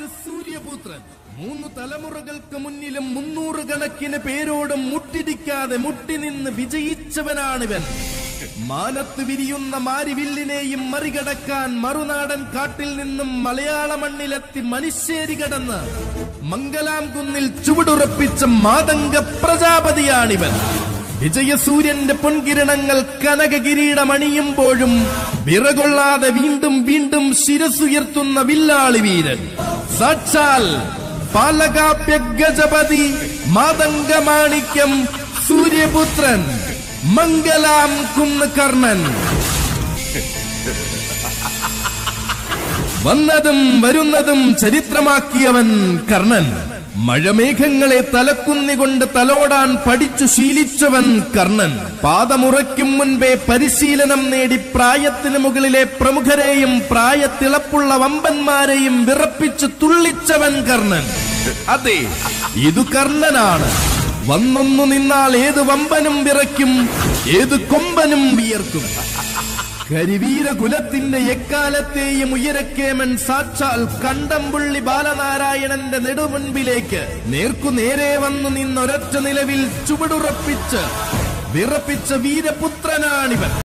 സൂര്യപുത്രൻ മൂന്ന് തലമുറകൾക്ക് മുന്നിലും മുന്നൂറ് കണക്കിന് പേരോടും മുട്ടിടിക്കാതെ മുട്ടി നിന്ന് വിജയിച്ചവനാണിവൻ മാനത്ത് വിരിയുന്ന മാരിവില്ലിനെയും മറികടക്കാൻ മറുനാടൻ കാട്ടിൽ നിന്നും മലയാള മണ്ണിലെത്തി മനുഷ്യരി കടന്ന് മംഗലാം കുന്നിൽ ചുവടുറപ്പിച്ച മാതംഗ പ്രജാപതിയാണിവൻ വിജയസൂര്യന്റെ പൊൻകിരണങ്ങൾ കനക കിരീടമണിയുമ്പോഴും വിറകൊള്ളാതെ വീണ്ടും വീണ്ടും ശിരസുയർത്തുന്ന വില്ലാളി വീരൻ സാക്ഷാൽ പാലകാപ്യ ഗജപതി മാതംഗമാണിക്യം സൂര്യപുത്രൻ മംഗലാം കുന്ന് കർണൻ വന്നതും വരുന്നതും ചരിത്രമാക്കിയവൻ കർണൻ മഴമേഘങ്ങളെ തലക്കുന്നികൊണ്ട് തലോടാൻ പഠിച്ചു ശീലിച്ചവൻ കർണൻ പാദമുറയ്ക്കും മുൻപേ പരിശീലനം നേടി പ്രായത്തിന് മുകളിലെ പ്രമുഖരെയും പ്രായത്തിളപ്പുള്ള വമ്പന്മാരെയും വിറപ്പിച്ചു തുള്ളിച്ചവൻ കർണൻ അതെ ഇതു കർണനാണ് വന്നൊന്നു നിന്നാൽ ഏത് വമ്പനും വിറയ്ക്കും ഏത് കൊമ്പനും വിയർക്കും കരിവീരകുലത്തിന്റെ എക്കാലത്തെയും ഉയരക്കേമൻ സാക്ഷാൽ കണ്ടംപുള്ളി ബാലനാരായണന്റെ നെടുമുൻപിലേക്ക് നേർക്കു നേരെ വന്നു നിന്നൊരൊറ്റ നിലവിൽ ചുവടുറപ്പിച്ച് വിറപ്പിച്ച വീരപുത്രനാണിവൻ